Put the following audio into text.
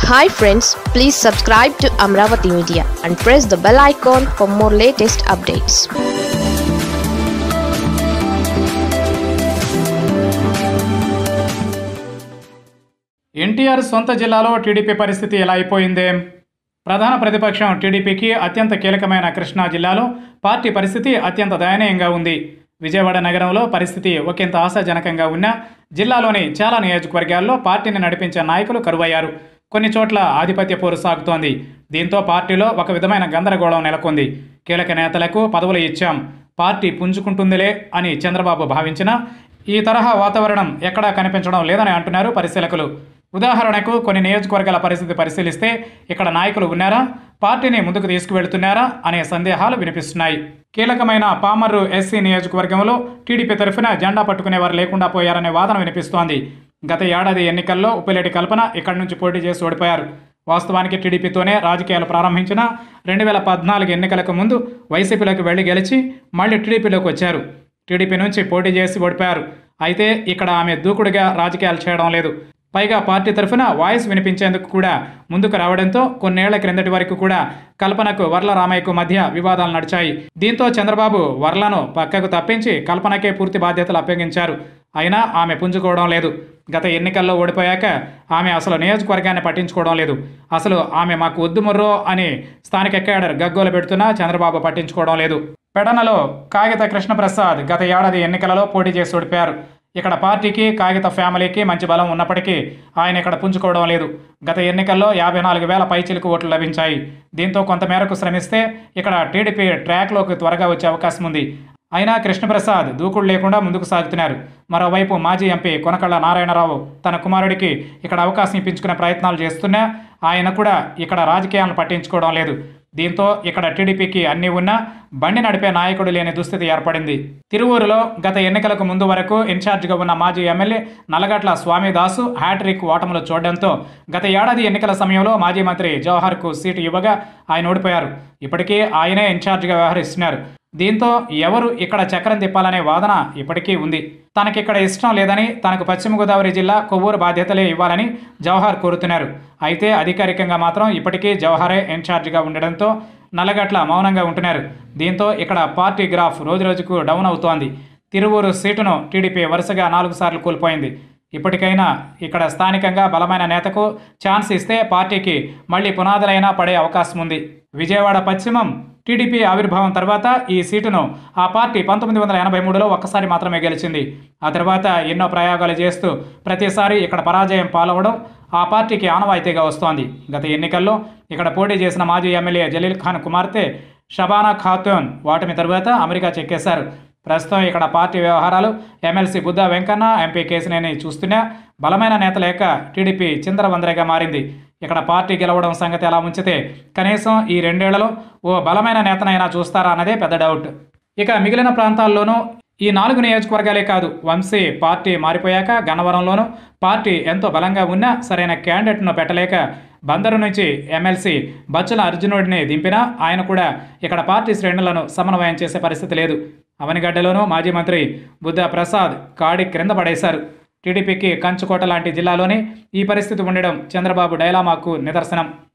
hi friends please subscribe to Amaravati media and press the bell icon for more latest updates NTR సొంత జిల్లాలో TDP పరిస్థితి ఎలా అయిపోయిందే ప్రధాన ప్రతిపక్షం టీడీపీకి అత్యంత కీలకమైన కృష్ణా జిల్లాలో పార్టీ పరిస్థితి అత్యంత దయనీయంగా ఉంది విజయవాడ నగరంలో పరిస్థితి ఒకంత ఆశాజనకంగా ఉన్నా జిల్లాలోని చాలా నియోజకవర్గాల్లో పార్టీని నడిపించే నాయకులు కరువయ్యారు కొన్ని చోట్ల ఆధిపత్య పోరు సాగుతోంది దీంతో పార్టీలో ఒక విధమైన గందరగోళం నెలకొంది కీలక నేతలకు పదవులు ఇచ్చాం పార్టీ పుంజుకుంటుందిలే అని చంద్రబాబు భావించినా ఈ తరహా వాతావరణం ఎక్కడా కనిపించడం లేదని అంటున్నారు పరిశీలకులు ఉదాహరణకు కొన్ని నియోజకవర్గాల పరిస్థితి పరిశీలిస్తే ఇక్కడ నాయకులు ఉన్నారా పార్టీని ముందుకు తీసుకువెళ్తున్నారా అనే సందేహాలు వినిపిస్తున్నాయి కీలకమైన పామర్రు ఎస్సీ నియోజకవర్గంలో టీడీపీ తరఫున జెండా పట్టుకునేవారు లేకుండా పోయారనే వాదన వినిపిస్తోంది గత ఏడాది ఎన్నికల్లో ఉప్పిరెడ్డి కల్పన ఇక్కడి నుంచి పోటీ చేసి ఓడిపోయారు వాస్తవానికి టీడీపీతోనే రాజకీయాలు ప్రారంభించిన రెండు వేల పద్నాలుగు ఎన్నికలకు ముందు వైసీపీలోకి వెళ్లి గెలిచి మళ్ళీ టీడీపీలోకి వచ్చారు టీడీపీ నుంచి పోటీ చేసి ఓడిపోయారు అయితే ఇక్కడ ఆమె దూకుడుగా రాజకీయాలు చేయడం లేదు పైగా పార్టీ తరఫున వాయిస్ వినిపించేందుకు కూడా ముందుకు రావడంతో కొన్నేళ్ల క్రిందటి వరకు కూడా కల్పనకు వర్ల రామయ్యకు మధ్య వివాదాలు నడిచాయి దీంతో చంద్రబాబు వర్లను పక్కకు తప్పించి కల్పనకే పూర్తి బాధ్యతలు అప్పగించారు అయినా ఆమె పుంజుకోవడం లేదు గత ఎన్నికల్లో ఓడిపోయాక ఆమె అసలు నియోజకవర్గాన్ని పట్టించుకోవడం లేదు అసలు ఆమె మాకు వద్దు మొర్రో అని స్థానిక కేడర్ గగ్గోలు పెడుతున్నా చంద్రబాబు పట్టించుకోవడం లేదు పెడనలో కాగిత కృష్ణప్రసాద్ గత ఏడాది ఎన్నికలలో పోటీ చేసి ఓడిపోయారు ఇక్కడ పార్టీకి కాగిత ఫ్యామిలీకి మంచి బలం ఉన్నప్పటికీ ఆయన ఇక్కడ పుంజుకోవడం లేదు గత ఎన్నికల్లో యాభై నాలుగు వేల పైచిలకు ఓట్లు లభించాయి దీంతో కొంతమేరకు శ్రమిస్తే ఇక్కడ టీడీపీ ట్రాక్లోకి త్వరగా వచ్చే అవకాశం ఉంది అయినా కృష్ణప్రసాద్ దూకుడు లేకుండా ముందుకు సాగుతున్నారు మరోవైపు మాజీ ఎంపీ కొనకళ్ళ నారాయణరావు తన కుమారుడికి ఇక్కడ అవకాశం ఇప్పించుకునే ప్రయత్నాలు చేస్తున్నా ఆయన కూడా ఇక్కడ రాజకీయాలను పట్టించుకోవడం లేదు దీంతో ఇక్కడ టీడీపీకి అన్నీ ఉన్నా బండి నడిపే నాయకుడు లేని దుస్థితి ఏర్పడింది తిరువూరులో గత ఎన్నికలకు ముందు వరకు ఇన్ఛార్జిగా ఉన్న మాజీ ఎమ్మెల్యే నల్లగట్ల స్వామిదాసు హ్యాట్రిక్ ఓటములు చూడడంతో గత ఏడాది ఎన్నికల సమయంలో మాజీ మంత్రి జవహర్కు సీటు ఇవ్వగా ఆయన ఓడిపోయారు ఇప్పటికీ ఆయనే ఇన్ఛార్జిగా వ్యవహరిస్తున్నారు దీంతో ఎవరు ఇక్కడ చక్రం తిప్పాలనే వాదన ఇప్పటికీ ఉంది తనకిక్కడ ఇష్టం లేదని తనకు పశ్చిమ గోదావరి జిల్లా కొవ్వూరు బాధ్యతలే ఇవ్వాలని జవహర్ కోరుతున్నారు అయితే అధికారికంగా మాత్రం ఇప్పటికీ జవహరే ఇన్ఛార్జిగా ఉండడంతో నల్లగట్ల మౌనంగా ఉంటున్నారు దీంతో ఇక్కడ పార్టీ గ్రాఫ్ రోజురోజుకు డౌన్ అవుతోంది తిరువూరు సీటును టీడీపీ వరుసగా నాలుగు సార్లు కోల్పోయింది ఇప్పటికైనా ఇక్కడ స్థానికంగా బలమైన నేతకు ఛాన్స్ ఇస్తే పార్టీకి మళ్ళీ పునాదులైనా పడే అవకాశం ఉంది విజయవాడ పశ్చిమం టీడీపీ ఆవిర్భావం తర్వాత ఈ సీటును ఆ పార్టీ పంతొమ్మిది వందల ఎనభై మూడులో ఒక్కసారి మాత్రమే గెలిచింది ఆ తర్వాత ఎన్నో ప్రయోగాలు చేస్తూ ప్రతిసారి ఇక్కడ పరాజయం పాలవడం ఆ పార్టీకి ఆనవాయితీగా వస్తోంది గత ఎన్నికల్లో ఇక్కడ పోటీ చేసిన మాజీ ఎమ్మెల్యే జలీల్ ఖాన్ కుమార్తె షబానా ఖాతూన్ ఓటమి తరువాత అమెరికా చెక్కేశారు ప్రస్తుతం ఇక్కడ పార్టీ వ్యవహారాలు ఎమ్మెల్సీ బుద్ధా వెంకన్న ఎంపీ కేసినేని చూస్తున్నా బలమైన నేత లేక టీడీపీ చిందరవందరగా మారింది ఇక్కడ పార్టీ గెలవడం సంగతి ఎలా ఉంచితే కనీసం ఈ రెండేళ్లలో ఓ బలమైన నేతనైనా చూస్తారా అన్నదే పెద్ద డౌట్ ఇక మిగిలిన ప్రాంతాల్లోనూ ఈ నాలుగు నియోజకవర్గాలే కాదు వంశీ పార్టీ మారిపోయాక గన్నవరంలోనూ పార్టీ ఎంతో బలంగా ఉన్నా సరైన క్యాండిడేట్ను పెట్టలేక బందరు నుంచి ఎమ్మెల్సీ బచ్చుల అర్జునుడిని దింపినా ఆయన కూడా ఇక్కడ పార్టీ శ్రేణులను సమన్వయం చేసే పరిస్థితి లేదు అవనిగడ్డలోనూ మాజీ మంత్రి బుద్ధ ప్రసాద్ కాడి క్రింద పడేశారు టీడీపీకి కంచుకోట లాంటి జిల్లాలోనే ఈ పరిస్థితి ఉండడం చంద్రబాబు డైలామాకు నిదర్శనం